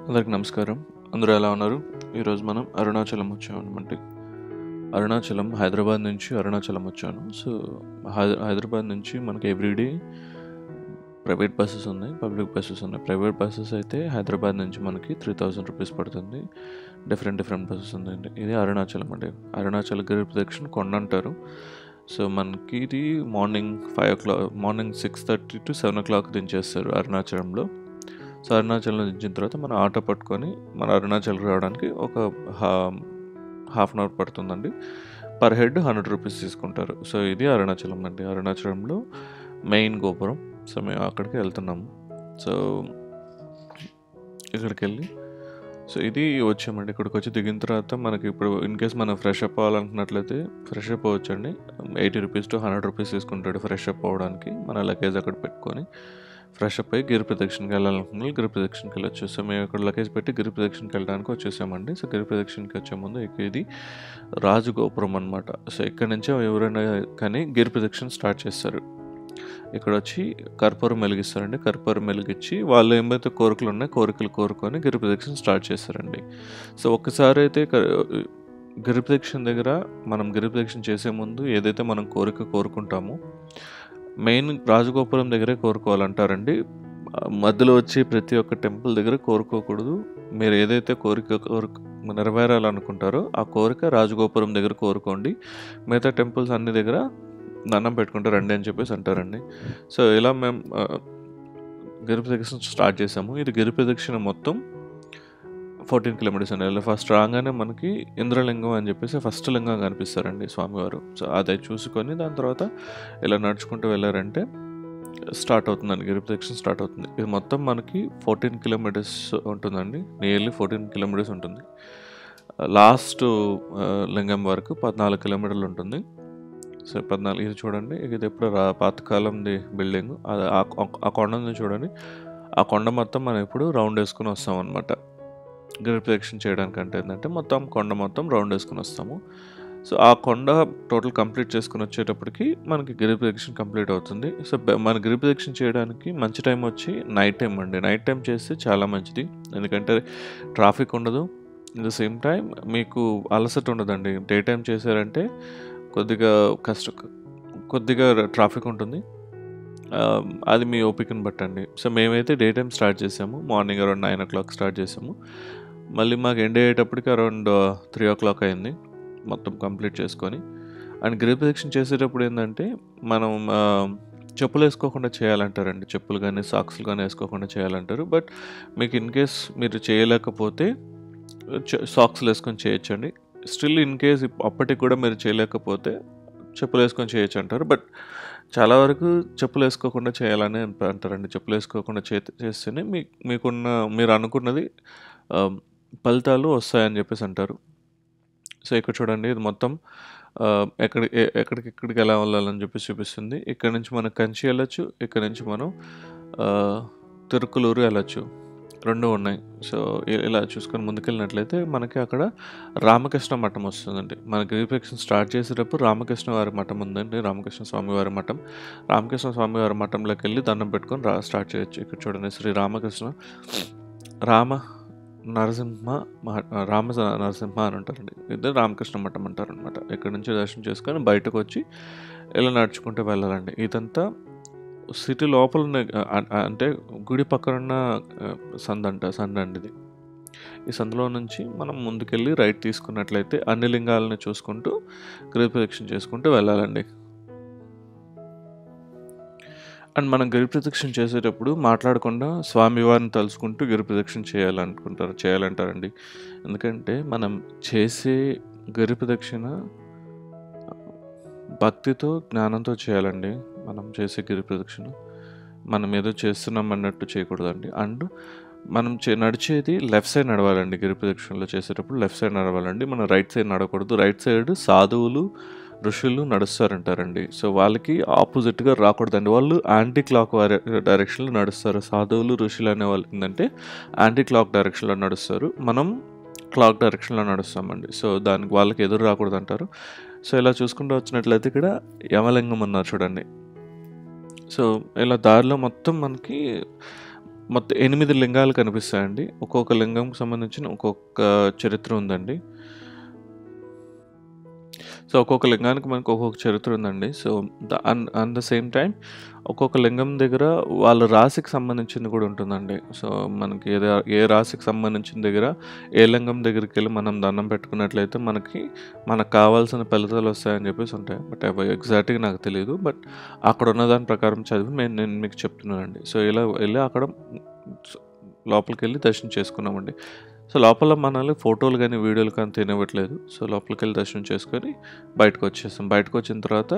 అందరికి నమస్కారం అందరూ ఎలా ఉన్నారు ఈరోజు మనం అరుణాచలం వచ్చామన్నమాట అరుణాచలం హైదరాబాద్ నుంచి అరుణాచలం వచ్చాను సో హై- హైదరాబాద్ నుంచి మనకి ఎవ్రీడే ప్రైవేట్ బస్సెస్ ఉన్నాయి పబ్లిక్ బస్సెస్ ఉన్నాయి ప్రైవేట్ బస్సెస్ అయితే హైదరాబాద్ నుంచి మనకి త్రీ థౌజండ్ రూపీస్ పడుతుంది డిఫరెంట్ డిఫరెంట్ బస్సెస్ ఉన్నాయండి ఇది అరుణాచలం అండి అరుణాచల్ గిరి ప్రదక్షిణ కొండ అంటారు సో మనకి ఇది morning five o'clock morning six thirty to seven o'clock దించేస్తారు అరుణాచలంలో సో అరుణాచలం దించిన తర్వాత మనం ఆటో పట్టుకొని మన అరుణాచల్ రావడానికి ఒక హా- హాఫ్ అన్ అవర్ పడుతుందండి పర్ హెడ్ హండ్రెడ్ రూపీస్ తీసుకుంటారు సో ఇది అరుణాచలం అండి అరుణాచలంలో మెయిన్ గోపురం సో మేము అక్కడికి వెళ్తున్నాము సో ఇక్కడికి వెళ్ళి సో ఇది వచ్చామండి ఇక్కడికి వచ్చి దిగిన తర్వాత మనకి ఇప్పుడు ఇన్ కేస్ మనం ఫ్రెష్ అప్ అవ్వాలనుకున్నట్లయితే ఫ్రెష్ అప్ అవ్వచ్చండి eighty rupees to hundred rupees తీసుకుంటాడు ఫ్రెష్ అప్ అవ్వడానికి మన లగేజ్ అక్కడ పెట్టుకొని ఫ్రెష్ అప్ అయ్యి గిరి ప్రదక్షిణకి వెళ్ళాలనుకున్న గిరి ప్రదక్షిణకి వెళ్ళొచ్చు సో మేము ఇక్కడ లగేజ్ పెట్టి గిరి ప్రదక్షిణకి వెళ్ళడానికి వచ్చేసామండి సో గిరి ప్రదక్షిణకి వచ్చే ముందు ఇక ఇది రాజగోపురం అనమాట సో ఇక్కడ నుంచే ఎవరైనా కానీ గిరి ప్రదక్షిణ స్టార్ట్ చేస్తారు ఇక్కడ వచ్చి కర్పూరం వెలిగిస్తారండి కర్పూరం వెలిగించి వాళ్ళు ఏమైతే కోరికలు ఉన్నాయో కోరికలు కోరుకొని గిరి ప్రదక్షిణ స్టార్ట్ చేస్తారండి సో ఒక్కసారి అయితే క- గిరి ప్రదక్షిణ దగ్గర మనం గిరి ప్రదక్షిణ చేసే ముందు ఏదైతే మనం కోరిక కోరుకుంటామో మెయిన్ రాజగోపురం దగ్గరే కోరుకోవాలంటారండి ఆ, మధ్యలో వచ్చి ప్రతి ఒక్క టెంపుల్ దగ్గర కోరుకోకూడదు మీరు ఏదైతే కోరిక కోరిక నెరవేరాలనుకుంటారో ఆ కోరిక రాజగోపురం దగ్గర కోరుకోండి మిగతా టెంపుల్స్ అన్ని దగ్గర దండం పెట్టుకుంటే రండి అని చెప్పేసి అంటారండి సో ఇలా మేము ఆ, గిరి ప్రదక్షిణ స్టార్ట్ చేసాము ఇది గిరి ప్రదక్షిణ మొత్తం ఫోర్టీన్ కిలోమీటర్స్ అండి ఇలా ఫస్ట్ రాగానే మనకి ఇంద్రలింగం అని చెప్పేసి ఫస్ట్ లింగం కనిపిస్తారండి స్వామివారు సో అది చూసుకొని దాని తర్వాత ఇలా నడుచుకుంటూ వెళ్ళారంటే స్టార్ట్ అవుతుందండి గిరి ప్రదక్షిణ స్టార్ట్ అవుతుంది ఇది మొత్తం మనకి ఫోర్టీన్ కిలోమీటర్స్ ఉంటుందండి నియర్లీ ఫోర్టీన్ కిలోమీటర్స్ ఉంటుంది లాస్ట్ లింగం వరకు పద్నాలుగు కిలోమీటర్లు ఉంటుంది సో పద్నాలుగు ఇది చూడండి ఇది ఎప్పుడు రా పాతకాలంది బిల్డింగ్ అది ఆ ఆ- ఆ కొండని చూడండి ఆ కొండ మొత్తం మనం ఇప్పుడు రౌండ్ వేసుకుని వస్తాం అనమాట గిరి ప్రదక్షిణ చేయడానికి అంటే ఏంటంటే మొత్తం కొండ మొత్తం రౌండ్ వేసుకుని వస్తాము సో ఆ కొండ టోటల్ కంప్లీట్ చేసుకుని వచ్చేటప్పటికి మనకి గిరి ప్రదక్షిణ కంప్లీట్ అవుతుంది సో బె- మన గిరి ప్రదక్షిణ చేయడానికి మంచి టైం వచ్చి నైట్ టైం అండి నైట్ టైం చేస్తే చాలా మంచిది ఎందుకంటే ట్రాఫిక్ ఉండదు ఇన్ ద సేమ్ టైం మీకు అలసట ఉండదండి డే టైం చేశారంటే కొద్దిగా కష్ట కొద్దిగా ట్రాఫిక్ ఉంటుంది ఆ, అది మీ ఓపికని బట్టండి సో మేమైతే డే టైం స్టార్ట్ చేసాము morning around nine o'clock start చేసాము మళ్ళీ మాకు ఎండ్ అయ్యేటప్పటికి అరౌండ్ త్రీ ఓ క్లాక్ అయింది మొత్తం కంప్లీట్ చేసుకొని అండ్ గిరి ప్రదక్షిణ చేసేటప్పుడు ఏంటంటే మనం ఆ, చెప్పులు వేసుకోకుండా చేయాలంటారండి చెప్పులు కానీ సాక్స్లు కానీ వేసుకోకుండా చేయాలంటారు బట్ మీకు ఇన్ కేస్ మీరు చేయలేకపోతే సాక్స్లు వేసుకొని చేయొచ్చండి స్టిల్ ఇన్ కేస్ అప్పటికి కూడా మీరు చేయలేకపోతే చెప్పులు వేసుకొని చేయొచ్చు అంటారు బట్ చాలా వరకు చెప్పులు వేసుకోకుండా చేయాలని అంట- అంటారండి చెప్పులు వేసుకోకుండా చే చేస్తేనే మీ మీకున్న మీరు అనుకున్నది ఆ, ఫలితాలు వస్తాయని చెప్పేసి అంటారు సో ఇక్కడ చూడండి ఇది మొత్తం ఆ, ఎక్కడ ఎ- ఎక్కడికి ఎక్కడికి ఎలా వెళ్ళాలని చెప్పేసి చూపిస్తుంది ఇక్కడ నుంచి మనం కంచి వెళ్ళొచ్చు ఇక్కడ నుంచి మనం ఆ, తిరుకులూరు వెళ్ళొచ్చు రెండు ఉన్నాయి సో ఇ- ఇలా చూసుకొని ముందుకెళ్ళినట్లయితే మనకి అక్కడ రామకృష్ణ మఠం వస్తుందండి మన గిరిప్రదక్షిణ స్టార్ట్ చేసేటప్పుడు రామకృష్ణ వారి మఠం ఉందండి రామకృష్ణ స్వామి వారి మఠం రామకృష్ణ స్వామి వారి మఠంలోకి వెళ్ళి దండం పెట్టుకొని రా స్టార్ట్ చేయొచ్చు ఇక్కడ చూడండి శ్రీ రామకృష్ణ రామ నరసింహ మహ- రామ నరసింహ అని అంటారండి ఇది రామకృష్ణ మఠం అంటారు అనమాట ఇక్కడ నుంచి దర్శనం చేసుకొని బయటకు వచ్చి ఇలా నడుచుకుంటూ వెళ్ళాలండి ఇదంతా సిటీ లోపల ఉన్న, అ- అ- అంటే గుడి పక్కన ఉన్న ఆ, సంద అంట సంద అండి ఇది ఈ సందులో నుంచి మనం ముందుకెళ్ళి రైట్ తీసుకున్నట్లయితే అన్ని లింగాలను చూసుకుంటూ గిరి ప్రదక్షిణ చేసుకుంటూ వెళ్ళాలండి అండ్ మనం గిరి ప్రదక్షిణ చేసేటప్పుడు మాట్లాడకుండా స్వామివారిని తలుచుకుంటూ గిరి ప్రదక్షిణ చేయాలనుకుంటారు చేయాలంటారండి ఎందుకంటే మనం చేసే గిరి ప్రదక్షిణ భక్తితో జ్ఞానంతో చేయాలండి మనం చేసే గిరి ప్రదక్షిణ మనం ఏదో చేస్తున్నాం అన్నట్టు చేయకూడదండి అండ్ మనం చే నడిచేది లెఫ్ట్ సైడ్ నడవాలండి గిరి ప్రదక్షిణలో చేసేటప్పుడు లెఫ్ట్ సైడ్ నడవాలండి మనం రైట్ సైడ్ నడవకూడదు రైట్ సైడ్ సాధువులు ఋషులు నడుస్తారంటారండి సో వాళ్ళకి ఆపోజిట్గా రాకూడదండి వాళ్ళు యాంటీ క్లాక్ డైరెక్షన్లో నడుస్తారు సాధువులు ఋషులు అనే వాళ్ళు ఏంటంటే యాంటీ క్లాక్ డైరెక్షన్లో నడుస్తారు మనం క్లాక్ డైరెక్షన్లో నడుస్తామండి సో దానికి వాళ్ళకి ఎదురు రాకూడదు అంటారు సో ఇలా చూసుకుంటూ వచ్చినట్లయితే ఇక్కడ యమలింగం ఉన్నారు చూడండి సో ఇలా దారిలో మొత్తం మనకి మొత్తం ఎనిమిది లింగాలు కనిపిస్తాయండి ఒక్కొక్క లింగంకి సంబంధించిన ఒక్కొక్క చరిత్ర ఉందండి సో ఒక్కొక్క లింగానికి మనకు ఒక్కొక్క చరిత్ర ఉందండి so the an an the same time ఒక్కొక్క లింగం దగ్గర వాళ్ళ రాశికి సంబంధించింది కూడా ఉంటుందండి సో మనకి ఏదో ఏ రాశికి సంబంధించిన దగ్గర ఏ లింగం దగ్గరికి వెళ్ళి మనం దండం పెట్టుకున్నట్లయితే మనకి మనకు కావాల్సిన ఫలితాలు వస్తాయని చెప్పేసి ఉంటాయి బట్ అవి ఎగ్జాక్ట్గా నాకు తెలియదు బట్ అక్కడ ఉన్న దాని ప్రకారం చదివి నేను నేను మీకు చెప్తున్నానండి సో ఇలా వెళ్ళి అక్కడ లోపలికి వెళ్ళి దర్శనం చేసుకున్నామండి సో లోపల మనల్ని ఫోటోలు కానీ వీడియోలు కానీ తినవట్లేదు సో లోపలికి వెళ్ళి దర్శనం చేసుకొని బయటకు వచ్చేసాం బయటకు వచ్చిన తర్వాత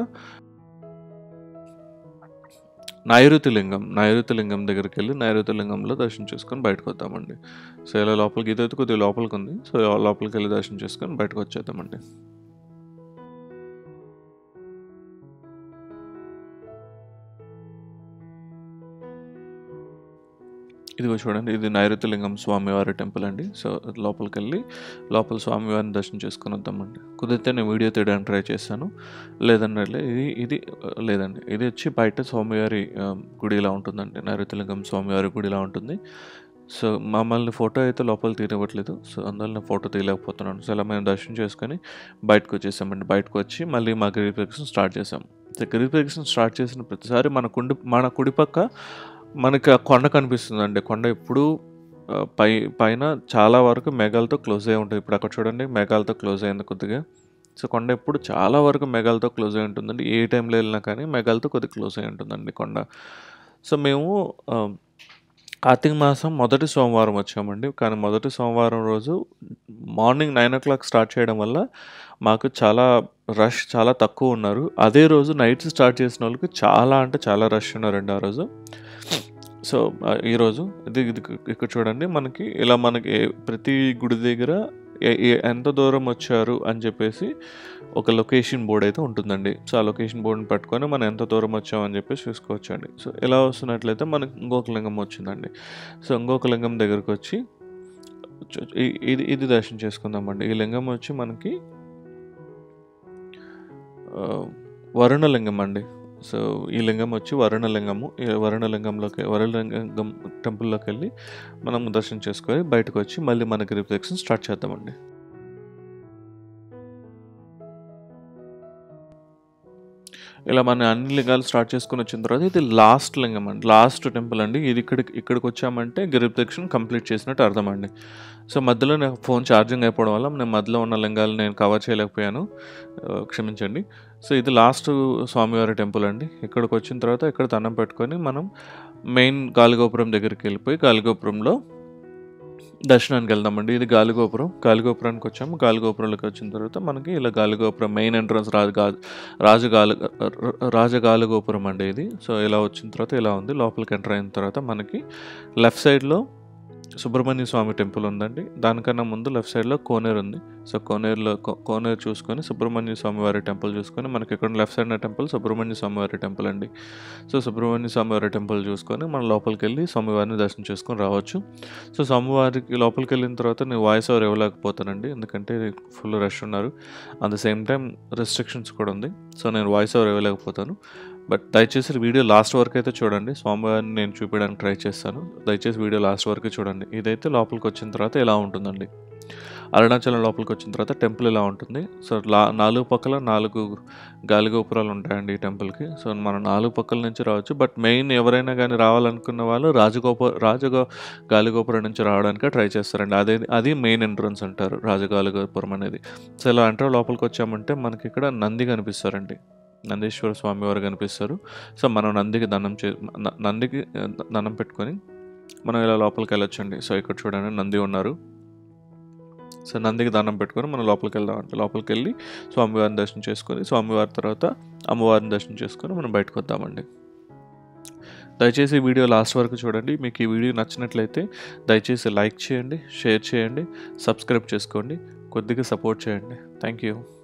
నైరుతి లింగం నైరుతి లింగం దగ్గరికి వెళ్ళి నైరుతి లింగంలో దర్శనం చేసుకొని బయటకు వద్దామండి సో ఇలా లోపలికి ఇదైతే కొద్దిగా లోపలికి ఉంది సో లోపలికి వెళ్ళి దర్శనం చేసుకొని బయటకు వచ్చేద్దామండి ఇదిగో చూడండి ఇది నైరుతి లింగం స్వామివారి టెంపుల్ అండి సో లోపలికి వెళ్ళి లోపల స్వామివారిని దర్శనం చేసుకుని వద్దామండి కుదిరితే నేను వీడియో తీయడానికి ట్రై చేశాను లేదండి ఇది ఇది ఆ, లేదండి ఇది వచ్చి బయట స్వామివారి ఆ, గుడి ఇలా ఉంటుందండి నైరుతి లింగం స్వామివారి గుడి ఇలా ఉంటుంది సో మమ్మల్ని ఫోటో అయితే లోపల తీయనివ్వట్లేదు సో అందువల్ల నేను ఫోటో తీయలేకపోతున్నాను సో ఇలా మేము దర్శనం చేసుకొని బయటకు వచ్చేసామండి బయటకు వచ్చి మళ్ళీ మా గిరి ప్రదక్షిణ స్టార్ట్ చేసాం సో గిరి ప్రదక్షిణ స్టార్ట్ చేసిన ప్రతిసారి మన కుండి మన కుడి పక్క మనకి ఆ కొండ కనిపిస్తుందండి కొండ ఎప్పుడు ఆ, పై పైన చాలా వరకు మేఘాలతో క్లోజ్ అయి ఉంటుంది ఇప్పుడు అక్కడ చూడండి మేఘాలతో క్లోజ్ అయింది కొద్దిగా సో కొండ ఎప్పుడు చాలా వరకు మేఘాలతో క్లోజ్ అయి ఉంటుందండి ఏ టైంలో వెళ్ళినా కానీ మేఘాలతో కొద్దిగా క్లోజ్ అయి ఉంటుందండి కొండ సో మేము ఆ, కార్తీక మాసం మొదటి సోమవారం వచ్చామండి కానీ మొదటి సోమవారం రోజు morning nine o'clock start చేయడం వల్ల మాకు చాలా రష్ చాలా తక్కువ ఉన్నారు అదే రోజు నైట్ స్టార్ట్ చేసిన వాళ్ళకి చాలా అంటే చాలా రష్ ఉన్నారండి ఆ రోజు సో ఆ, ఈరోజు ఇది ఇది ఇక్కడ చూడండి మనకి ఇలా మనకి ఏ- ప్రతి గుడి దగ్గర ఏ- ఏ- ఎంత దూరం వచ్చారు అని చెప్పేసి ఒక లొకేషన్ బోర్డ్ అయితే ఉంటుందండి సో ఆ లొకేషన్ బోర్డుని పట్టుకొని మనం ఎంత దూరం వచ్చామని చెప్పేసి చూసుకోవచ్చండి సో ఇలా వస్తున్నట్లయితే మనకి ఇంకొక లింగం వచ్చిందండి సో ఇంకొక లింగం దగ్గరకు వచ్చి చు- ఈ- ఇది ఇది దర్శనం చేసుకుందామండి ఈ లింగం వచ్చి మనకి ఆ, వరుణలింగం అండి సో ఈ లింగం వచ్చి వరుణలింగము ఈ వరుణలింగంలోకి వరుణలింగం టెంపుల్లోకి వెళ్ళి మనం దర్శనం చేసుకొని బయటకు వచ్చి మళ్ళీ మనకి రిఫ్లెక్షన్ స్టార్ట్ చేద్దామండి ఇలా మన అన్ని లింగాలు స్టార్ట్ చేసుకుని వచ్చిన తర్వాత ఇది లాస్ట్ లింగం అండి లాస్ట్ టెంపుల్ అండి ఇది ఇక్కడికి ఇక్కడికి వచ్చామంటే గిరి ప్రదక్షిణ కంప్లీట్ చేసినట్టు అర్థం అండి సో మధ్యలో నాకు ఫోన్ ఛార్జింగ్ అయిపోవడం వల్ల నేను మధ్యలో ఉన్న లింగాలు నేను కవర్ చేయలేకపోయాను ఆ, క్షమించండి సో ఇది లాస్ట్ స్వామివారి టెంపుల్ అండి ఇక్కడికి వచ్చిన తర్వాత ఇక్కడ దండం పెట్టుకొని మనం మెయిన్ గాలిగోపురం దగ్గరికి వెళ్ళిపోయి గాలిగోపురంలో దర్శనానికి వెళ్దామండి ఇది గాలిగోపురం గాలిగోపురానికి వచ్చాము గాలిగోపురంలోకి వచ్చిన తర్వాత మనకి ఇలా గాలిగోపురం మెయిన్ ఎంట్రన్స్ రాజు గా రాజగాలి రాజగాలిగోపురం అండి ఇది సో ఇలా వచ్చిన తర్వాత ఇలా ఉంది లోపలికి ఎంటర్ అయిన తర్వాత మనకి లెఫ్ట్ సైడ్లో సుబ్రహ్మణ్య స్వామి టెంపుల్ ఉందండి దానికన్నా ముందు లెఫ్ట్ సైడ్లో కోనేరు ఉంది సో కోనేరులో కో- కోనేరు చూసుకొని సుబ్రహ్మణ్య స్వామి వారి టెంపుల్ చూసుకొని మనకి ఇక్కడ left side temple Subrahmanya Swami వారి టెంపుల్ అండి సో సుబ్రహ్మణ్య స్వామి వారి టెంపుల్ చూసుకొని మనం లోపలికి వెళ్ళి స్వామివారిని దర్శనం చేసుకొని రావచ్చు సో స్వామివారికి లోపలికి వెళ్ళిన తర్వాత నేను వాయిస్ ఓవర్ ఇవ్వలేకపోతానండి ఎందుకంటే ఫుల్ రష్ ఉన్నారు at the same time restrictions కూడా ఉంది సో నేను వాయిస్ ఓవర్ ఇవ్వలేకపోతాను బట్ దయచేసి వీడియో లాస్ట్ వరకు అయితే చూడండి స్వామివారిని నేను చూపించడానికి ట్రై చేస్తాను దయచేసి వీడియో లాస్ట్ వరకు చూడండి ఇదైతే లోపలికి వచ్చిన తర్వాత ఇలా ఉంటుందండి అరుణాచలం లోపలికి వచ్చిన తర్వాత టెంపుల్ ఇలా ఉంటుంది సో లా నాలుగు పక్కల నాలుగు గాలిగోపురాలు ఉంటాయండి ఈ టెంపుల్కి సో మనం నాలుగు పక్కల నుంచి రావచ్చు బట్ మెయిన్ ఎవరైనా కానీ రావాలనుకున్న వాళ్ళు రాజగోప రాజగో గాలిగోపురం నుంచి రావడానికి ట్రై చేస్తారండి అదే అది మెయిన్ ఎంట్రన్స్ అంటారు రాజగాలిగోపురం అనేది సో ఇలా ఎంటర్ లోపలికి వచ్చామంటే మనకి ఇక్కడ నంది కనిపిస్తారండి నందీశ్వర స్వామి వారు కనిపిస్తారు సో మనం నందికి దండం చే న- నందికి ఆ, దండం పెట్టుకొని మనం ఇలా లోపలికి వెళ్ళొచ్చండి సో ఇక్కడ చూడండి నంది ఉన్నారు సో నందికి దండం పెట్టుకొని మనం లోపలికి వెళ్దామంటే లోపలికి వెళ్ళి స్వామివారిని దర్శనం చేసుకొని స్వామివారి తర్వాత అమ్మవారిని దర్శనం చేసుకొని మనం బయటకు వద్దామండి దయచేసి ఈ వీడియో లాస్ట్ వరకు చూడండి మీకు ఈ వీడియో నచ్చినట్లయితే దయచేసి లైక్ చేయండి షేర్ చేయండి సబ్స్క్రైబ్ చేసుకోండి కొద్దిగా సపోర్ట్ చేయండి థ్యాంక్ యూ